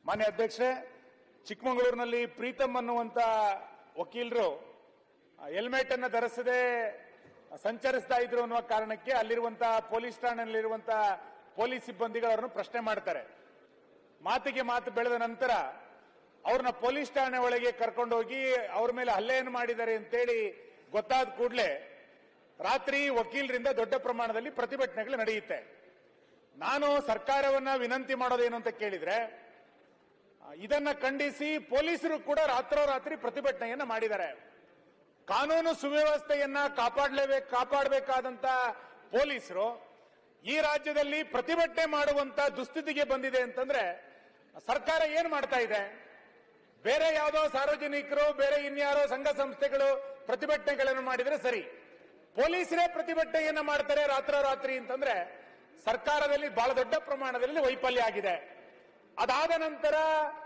ಮಾನ್ಯ ಅಧ್ಯಕ್ಷರೇ ಚಿಕ್ಕಮಗಳೂರಿನಲ್ಲಿ ಪ್ರೀತಮ್ ಅನ್ನುವಂತ ವಕೀಲರು ಹೆಲ್ಮೆಟ್ ಅನ್ನು ಧರಿಸದೆ ಸಂಚರಿಸ್ತಾ ಇದ್ರು ಅನ್ನುವ ಕಾರಣಕ್ಕೆ ಅಲ್ಲಿರುವಂತಹ ಪೊಲೀಸ್ ಠಾಣೆಯಲ್ಲಿರುವಂತಹ ಪೊಲೀಸ್ ಸಿಬ್ಬಂದಿಗಳು ಅವರನ್ನು ಪ್ರಶ್ನೆ ಮಾಡ್ತಾರೆ ಮಾತಿಗೆ ಮಾತು ಬೆಳೆದ ನಂತರ ಅವ್ರನ್ನ ಪೊಲೀಸ್ ಠಾಣೆ ಒಳಗೆ ಕರ್ಕೊಂಡೋಗಿ ಅವ್ರ ಮೇಲೆ ಹಲ್ಲೆಯನ್ನು ಮಾಡಿದ್ದಾರೆ ಅಂತೇಳಿ ಗೊತ್ತಾದ ಕೂಡಲೇ ರಾತ್ರಿ ವಕೀಲರಿಂದ ದೊಡ್ಡ ಪ್ರಮಾಣದಲ್ಲಿ ಪ್ರತಿಭಟನೆಗಳು ನಡೆಯುತ್ತೆ ನಾನು ಸರ್ಕಾರವನ್ನ ವಿನಂತಿ ಮಾಡೋದೇನು ಅಂತ ಕೇಳಿದ್ರೆ ಆ, ಇದನ್ನ ಖಂಡಿಸಿ ಪೊಲೀಸರು ಕೂಡ ರಾತ್ರೋರಾತ್ರಿ ಪ್ರತಿಭಟನೆಯನ್ನ ಮಾಡಿದ್ದಾರೆ ಕಾನೂನು ಸುವ್ಯವಸ್ಥೆಯನ್ನ ಕಾಪಾಡಲೇಬೇಕು ಕಾಪಾಡಬೇಕಾದಂತ ಪೊಲೀಸರು ಈ ರಾಜ್ಯದಲ್ಲಿ ಪ್ರತಿಭಟನೆ ಮಾಡುವಂತ ದುಸ್ಥಿತಿಗೆ ಬಂದಿದೆ ಅಂತಂದ್ರೆ ಸರ್ಕಾರ ಏನ್ ಮಾಡ್ತಾ ಇದೆ ಬೇರೆ ಯಾವುದೋ ಸಾರ್ವಜನಿಕರು ಬೇರೆ ಇನ್ಯಾರೋ ಸಂಘ ಸಂಸ್ಥೆಗಳು ಪ್ರತಿಭಟನೆಗಳನ್ನು ಮಾಡಿದ್ರೆ ಸರಿ ಪೊಲೀಸರೇ ಪ್ರತಿಭಟನೆಯನ್ನ ಮಾಡ್ತಾರೆ ರಾತ್ರೋರಾತ್ರಿ ಅಂತಂದ್ರೆ ಸರ್ಕಾರದಲ್ಲಿ ಬಹಳ ದೊಡ್ಡ ಪ್ರಮಾಣದಲ್ಲಿ ವೈಫಲ್ಯ ಆಗಿದೆ ಅದಾದ ನಂತರ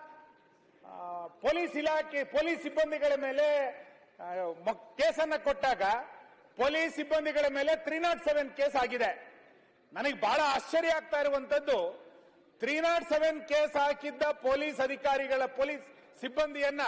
ಆ, ಪೊಲೀಸ್ ಇಲಾಖೆ ಪೊಲೀಸ್ ಸಿಬ್ಬಂದಿಗಳ ಮೇಲೆ ಆ, ಮ- ಕೇಸನ್ನ ಕೊಟ್ಟಾಗ ಪೊಲೀಸ್ ಸಿಬ್ಬಂದಿಗಳ ಮೇಲೆ ತ್ರೀ ನಾಟ್ ಸೆವೆನ್ ಕೇಸ್ ಆಗಿದೆ ನನಗೆ ಬಹಳ ಆಶ್ಚರ್ಯ ಆಗ್ತಾ ಇರುವಂತದ್ದು ತ್ರೀ ನಾಟ್ ಸೆವೆನ್ ಕೇಸ್ ಹಾಕಿದ್ದ ಪೊಲೀಸ್ ಅಧಿಕಾರಿಗಳ ಪೊಲೀಸ್ ಸಿಬ್ಬಂದಿಯನ್ನ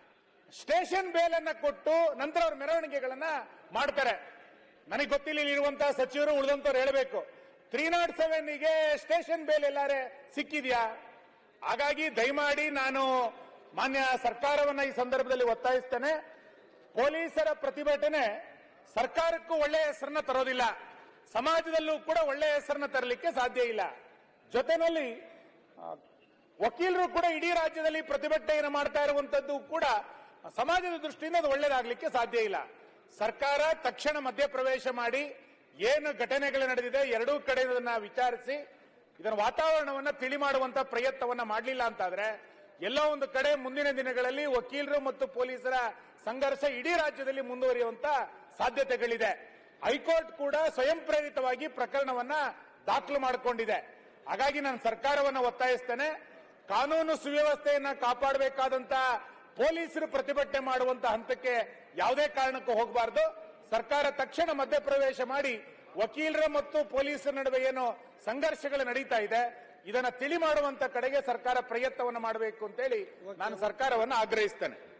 ಸ್ಟೇಷನ್ ಬೇಲನ್ನ ಕೊಟ್ಟು ನಂತರ ಅವ್ರ ಮೆರವಣಿಗೆಗಳನ್ನ ಮಾಡ್ತಾರೆ ನನಗೆ ಗೊತ್ತಿಲ್ಲ ಇಲ್ಲಿರುವಂತಹ ಸಚಿವರು ಉಳಿದಂತವ್ರು ಹೇಳಬೇಕು ತ್ರೀ ನಾಟ್ ಸೆವೆನ್ಗೆ ಸ್ಟೇಷನ್ ಬೇಲ್ ಎಲ್ಲಾರೆ ಸಿಕ್ಕಿದ್ಯಾ ಹಾಗಾಗಿ ದಯಮಾಡಿ ನಾನು ಮಾನ್ಯ ಸರ್ಕಾರವನ್ನ ಈ ಸಂದರ್ಭದಲ್ಲಿ ಒತ್ತಾಯಿಸ್ತೇನೆ ಪೊಲೀಸರ ಪ್ರತಿಭಟನೆ ಸರ್ಕಾರಕ್ಕೂ ಒಳ್ಳೆಯ ಹೆಸರನ್ನ ತರೋದಿಲ್ಲ ಸಮಾಜದಲ್ಲೂ ಕೂಡ ಒಳ್ಳೆಯ ಹೆಸರನ್ನ ತರಲಿಕ್ಕೆ ಸಾಧ್ಯ ಇಲ್ಲ ಜೊತೆನಲ್ಲಿ ಆ, ವಕೀಲರು ಕೂಡ ಇಡೀ ರಾಜ್ಯದಲ್ಲಿ ಪ್ರತಿಭಟನೆಯನ್ನು ಮಾಡ್ತಾ ಇರುವಂತದ್ದು ಕೂಡ ಸಮಾಜದ ದೃಷ್ಟಿಯಿಂದ ಅದು ಒಳ್ಳೇದಾಗ್ಲಿಕ್ಕೆ ಸಾಧ್ಯ ಇಲ್ಲ ಸರ್ಕಾರ ತಕ್ಷಣ ಮಧ್ಯಪ್ರವೇಶ ಮಾಡಿ ಏನು ಘಟನೆಗಳು ನಡೆದಿದೆ ಎರಡೂ ಕಡೆ ಇದನ್ನ ವಿಚಾರಿಸಿ ಇದರ ವಾತಾವರಣವನ್ನ ತಿಳಿ ಮಾಡುವಂತ ಪ್ರಯತ್ನವನ್ನ ಮಾಡಲಿಲ್ಲ ಅಂತಾದ್ರೆ ಎಲ್ಲೋ ಒಂದು ಕಡೆ ಮುಂದಿನ ದಿನಗಳಲ್ಲಿ ವಕೀಲರು ಮತ್ತು ಪೊಲೀಸರ ಸಂಘರ್ಷ ಇಡೀ ರಾಜ್ಯದಲ್ಲಿ ಮುಂದುವರಿಯುವಂತ ಸಾಧ್ಯತೆಗಳಿದೆ ಹೈಕೋರ್ಟ್ ಕೂಡ ಸ್ವಯಂ ಪ್ರೇರಿತವಾಗಿ ಪ್ರಕರಣವನ್ನ ದಾಖಲು ಮಾಡಿಕೊಂಡಿದೆ ಹಾಗಾಗಿ ನಾನು ಸರ್ಕಾರವನ್ನ ಒತ್ತಾಯಿಸ್ತೇನೆ ಕಾನೂನು ಸುವ್ಯವಸ್ಥೆಯನ್ನ ಕಾಪಾಡಬೇಕಾದಂತ ಪೊಲೀಸರು ಪ್ರತಿಭಟನೆ ಮಾಡುವಂತ ಹಂತಕ್ಕೆ ಯಾವುದೇ ಕಾರಣಕ್ಕೂ ಹೋಗಬಾರದು ಸರ್ಕಾರ ತಕ್ಷಣ ಮಧ್ಯಪ್ರವೇಶ ಮಾಡಿ ವಕೀಲರ ಮತ್ತು ಪೊಲೀಸರ ನಡುವೆ ಏನು ಸಂಘರ್ಷಗಳು ನಡೀತಾ ಇದೆ ಇದನ್ನ ತಿಳಿ ಮಾಡುವಂತ ಕಡೆಗೆ ಸರ್ಕಾರ ಪ್ರಯತ್ನವನ್ನು ಮಾಡಬೇಕು ಅಂತೇಳಿ ನಾನು ಸರ್ಕಾರವನ್ನು ಆಗ್ರಹಿಸ್ತೇನೆ